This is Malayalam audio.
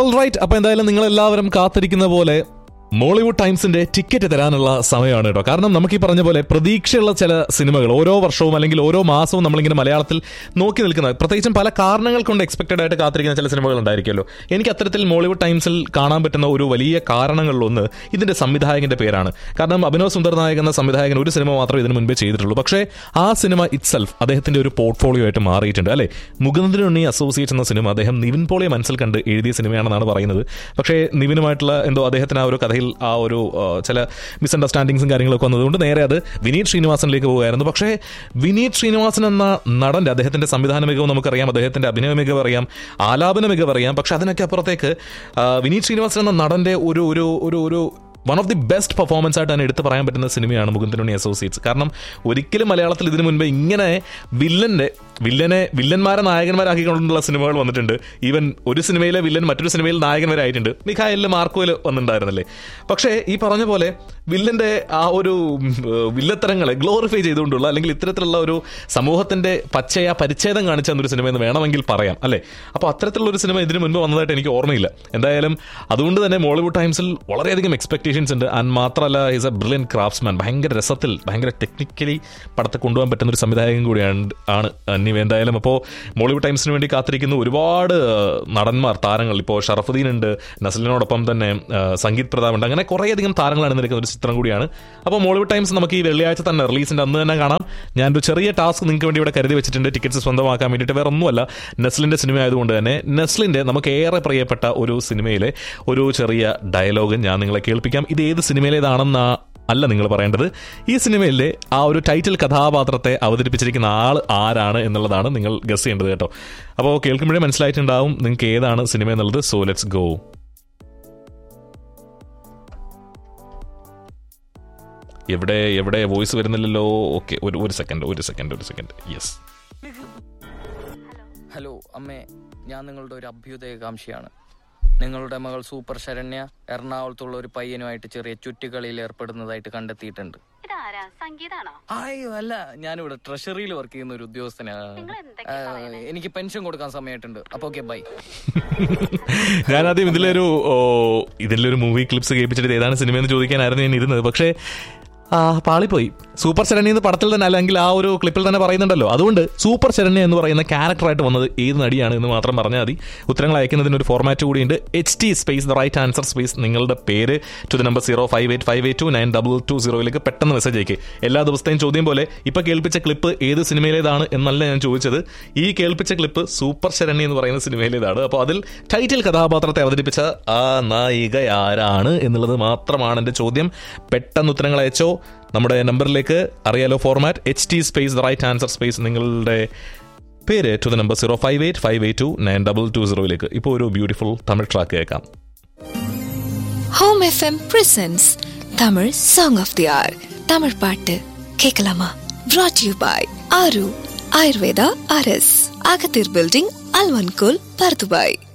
ഓൾ റൈറ്റ് അപ്പൊ എന്തായാലും നിങ്ങൾ എല്ലാവരും കാത്തിരിക്കുന്ന പോലെ മോളിവുഡ് ടൈംസിന്റെ ടിക്കറ്റ് തരാനുള്ള സമയമാണ് കേട്ടോ കാരണം നമുക്ക് ഈ പറഞ്ഞ പോലെ പ്രതീക്ഷയുള്ള ചില സിനിമകൾ ഓരോ വർഷവും അല്ലെങ്കിൽ ഓരോ മാസവും നമ്മളിങ്ങനെ മലയാളത്തിൽ നോക്കി നിൽക്കുന്ന പ്രത്യേകിച്ചും പല കാരണങ്ങൾ കൊണ്ട് എക്സ്പെക്റ്റഡ് ആയിട്ട് കാത്തിരിക്കുന്ന ചില സിനിമകൾ ഉണ്ടായിരിക്കുമല്ലോ എനിക്ക് അത്തരത്തിൽ മോളിവുഡ് ടൈംസിൽ കാണാൻ പറ്റുന്ന ഒരു വലിയ കാരണങ്ങളിലൊന്ന് ഇതിന്റെ സംവിധായകന്റെ പേരാണ് കാരണം അഭിനവ് സുന്ദർ നായക് എന്ന സംവിധായകൻ ഒരു സിനിമ മാത്രമേ ഇതിനു മുൻപേ ചെയ്തിട്ടുള്ളൂ പക്ഷേ ആ സിനിമ ഇറ്റ്സെൽഫ് അദ്ദേഹത്തിന്റെ ഒരു പോർട്ട്ഫോളിയോ ആയിട്ട് മാറിയിട്ടുണ്ട് അല്ലെ മുകുന്ദനുണ്ണി അസോസിയേറ്റ് എന്ന സിനിമ അദ്ദേഹം നിവിൻ പോളിയെ മനസ്സിൽ കണ്ട് എഴുതിയ സിനിമയാണെന്നാണ് പറയുന്നത് പക്ഷേ നിവിനുമായിട്ടുള്ള എന്തോ അദ്ദേഹത്തിന് ആ ഒരു കഥയിൽ ആ ഒരു ആ, ചില മിസ്അണ്ടർസ്റ്റാൻഡിങ്സും കാര്യങ്ങളൊക്കെ വന്നതുകൊണ്ട് നേരെ അത് വിനീത് ശ്രീനിവാസനിലേക്ക് പോകുമായിരുന്നു പക്ഷേ വിനീത് ശ്രീനിവാസൻ എന്ന നടന്റെ അദ്ദേഹത്തിന്റെ സംവിധാന മികവ് നമുക്കറിയാം അദ്ദേഹത്തിന്റെ അഭിനയ മികവ് അറിയാം ആലാപന മികവ് അറിയാം പക്ഷെ അതിനൊക്കെ അപ്പുറത്തേക്ക് ആ, വിനീത് ശ്രീനിവാസൻ എന്ന നടന്റെ ഒരു ഒരു ഒരു ഒരു one of the best performance ആയിട്ട് തന്നെ എടുത്ത് പറയാൻ പറ്റുന്ന സിനിമയാണ് മുകുന്ദനുണ്ണി അസോസിയേറ്റ്സ് കാരണം ഒരിക്കലും മലയാളത്തിൽ ഇതിനു മുൻപ് ഇങ്ങനെ വില്ലന്റെ വില്ലനെ വില്ലന്മാരെ നായകന്മാരാക്കിക്കൊണ്ടുള്ള സിനിമകൾ വന്നിട്ടുണ്ട് ഈവൻ ഒരു സിനിമയിലെ വില്ലൻ മറ്റൊരു സിനിമയിൽ നായകൻ വരെ ആയിട്ടുണ്ട് മിഖായലിൽ മാർക്കോയിൽ വന്നിട്ടുണ്ടായിരുന്നല്ലേ പക്ഷേ ഈ പറഞ്ഞ പോലെ വില്ലന്റെ ആ ഒരു ഉം, ഏഹ്, വില്ലത്തരങ്ങളെ ഗ്ലോറിഫൈ ചെയ്തുകൊണ്ടുള്ള അല്ലെങ്കിൽ ഇത്തരത്തിലുള്ള ഒരു സമൂഹത്തിന്റെ പച്ചയ പരിച്ഛേദം കാണിച്ച എന്നൊരു സിനിമ എന്ന് വേണമെങ്കിൽ പറയാം അല്ലേ അപ്പോൾ അത്തരത്തിലുള്ള ഒരു സിനിമ ഇതിനു മുൻപ് വന്നതായിട്ട് എനിക്ക് ഓർമ്മയില്ല എന്തായാലും അതുകൊണ്ട് തന്നെ മോളിവുഡ് ടൈംസിൽ വളരെയധികം എക്സ്പെക്ടേഷൻസ് ഉണ്ട് ആൻഡ് മാത്രമല്ല ഈസ് എ ബ്രില്യൻ ക്രാഫ്റ്റ്സ്മാൻ ഭയങ്കര രസത്തിൽ ഭയങ്കര ടെക്നിക്കലി പടത്തെ കൊണ്ടുപോകാൻ പറ്റുന്ന ഒരു സംവിധായകൻ കൂടിയാണ് ആണ് അന്യവ എന്തായാലും അപ്പോൾ മോളിവുഡ് ടൈംസിന് വേണ്ടി കാത്തിരിക്കുന്ന ഒരുപാട് ആ, നടന്മാർ താരങ്ങൾ ഇപ്പോൾ ഷറഫുദ്ദീൻ ഉണ്ട് നസലിനോടൊപ്പം തന്നെ ആ, സംഗീത് പ്രതാപ് ഉണ്ട് അങ്ങനെ കുറേയധികം താരങ്ങളാണ് നിൽക്കുന്ന ഒരു ചിത്രം കൂടിയാണ് അപ്പോൾ മോളിവുഡ് ടൈംസ് നമുക്ക് ഈ വെള്ളിയാഴ്ച തന്നെ റിലീസിന്റെ അന്ന് തന്നെ കാണാം ഞാനൊരു ചെറിയ ടാസ്ക് നിങ്ങൾക്ക് വേണ്ടി ഇവിടെ കരുതി വെച്ചിട്ടുണ്ട് ടിക്കറ്റ്സ് സ്വന്തമാക്കാൻ വേണ്ടിയിട്ട് വേറെ ഒന്നുമല്ല നെസ്ലിന്റെ സിനിമ ആയതുകൊണ്ട് തന്നെ നെസ്ലിന്റെ നമുക്ക് ഏറെ പ്രിയപ്പെട്ട ഒരു സിനിമയിലെ ഒരു ചെറിയ ഡയലോഗ് ഞാൻ നിങ്ങളെ കേൾപ്പിക്കാം ഇത് ഏത് സിനിമയിലേതാണെന്ന് അല്ല നിങ്ങൾ പറയേണ്ടത് ഈ സിനിമയിലെ ആ ഒരു ടൈറ്റിൽ കഥാപാത്രത്തെ അവതരിപ്പിച്ചിരിക്കുന്ന ആൾ ആരാണ് എന്നുള്ളതാണ് നിങ്ങൾ ഗസ് ചെയ്യേണ്ടത് കേട്ടോ അപ്പോൾ കേൾക്കുമ്പോഴേ മനസ്സിലായിട്ടുണ്ടാവും നിങ്ങൾക്ക് ഏതാണ് സിനിമ എന്നുള്ളത് സോ ലെറ്റ്സ് ഗോ എവിടെ എവിടെ വോയിസ് വരുന്നില്ലല്ലോ ഓക്കെ ഒരു ഒരു സെക്കൻഡ് ഒരു സെക്കൻഡ് ഒരു സെക്കൻഡ് യെസ് ഹലോ അമ്മേ ഞാൻ നിങ്ങളുടെ ഒരു അഭ്യുദയകാംക്ഷിയാണ് നിങ്ങളുടെ മകൾ സൂപ്പർ ശരണ്യ എറണാകുളത്തുള്ള ഒരു പയ്യനുമായിട്ട് ചെറിയ ചുറ്റുകളിയിൽ ഏർപ്പെടുന്നതായിട്ട് കണ്ടെത്തിയിട്ടുണ്ട് ഇതാരാ സംഗീതാണോ അയ്യോ അല്ല ഞാനിവിടെ ട്രഷറിയിൽ വർക്ക് ചെയ്യുന്ന ഒരു ഉദ്യോഗസ്ഥനാണ് നിങ്ങൾ എന്തൊക്കെയാ ആ, പറയണേ? എനിക്ക് പെൻഷൻ കൊടുക്കാൻ സമയമായിട്ടുണ്ട് അപ്പൊ ഓക്കെ ബൈ ഞാനാദ്യം ഇതിലൊരു ഓ, ഇതിലൊരു മൂവി ക്ലിപ്സ് കേൾപ്പിച്ചിട്ട് ഏതാണ് സിനിമ എന്ന് ചോദിക്കാനായിരുന്നു ഞാൻ ഇരുന്നത് പക്ഷേ ആ പാളിപ്പോയി സൂപ്പർ ശരണ്യ എന്ന് പടത്തിൽ തന്നെ അല്ലെങ്കിൽ ആ ഒരു ക്ലിപ്പിൽ തന്നെ പറയുന്നുണ്ടല്ലോ അതുകൊണ്ട് സൂപ്പർ ശരണ്യ എന്ന് പറയുന്ന ക്യാരക്ടറായിട്ട് വന്നത് ഏത് നടിയാണ് എന്ന് മാത്രം പറഞ്ഞാൽ മതി ഉത്തരങ്ങൾ അയക്കുന്നതിന് ഒരു ഫോർമാറ്റ് കൂടിയുണ്ട് H T space the right answer space നിങ്ങളുടെ പേര് to the number zero five eight five eight two nine double two സീറോയിലേക്ക് പെട്ടെന്ന് മെസ്സേജ് അയക്കുക എല്ലാ ദിവസത്തെയും ചോദ്യം പോലെ ഇപ്പൊ കേൾപ്പിച്ച ക്ലിപ്പ് ഏത് സിനിമയിലേതാണ് എന്നല്ല ഞാൻ ചോദിച്ചത് ഈ കേൾപ്പിച്ച ക്ലിപ്പ് സൂപ്പർ ശരണ്യ എന്ന് പറയുന്ന സിനിമയിലേതാണ് അപ്പോൾ അതിൽ ടൈറ്റിൽ കഥാപാത്രത്തെ അവതരിപ്പിച്ച ആ നായിക ആരാണ് എന്നുള്ളത് മാത്രമാണ് എൻ്റെ ചോദ്യം പെട്ടെന്ന് ഉത്തരങ്ങൾ അയച്ചോ നമ്മുടെ നമ്പറിലേക്ക് അറിയാലോ format H T space the right answer space നിങ്ങളുടെ പേര് to the number zero five eight five eight two nine double two സീറോയിലേക്ക് ഇപ്പോൾ ഒരു ബ്യൂട്ടിഫുൾ തമിഴ് ട്രാക്ക് കേൾക്കാം home FM presents Tamil song of the hour Tamil பாட்டு கேட்கலாமா brought யூ பாய் ஆரு ஆயுர்வேதா அரஸ் அகத்தீர் பில்டிங் அல்வன்கோல் பர்துபாய்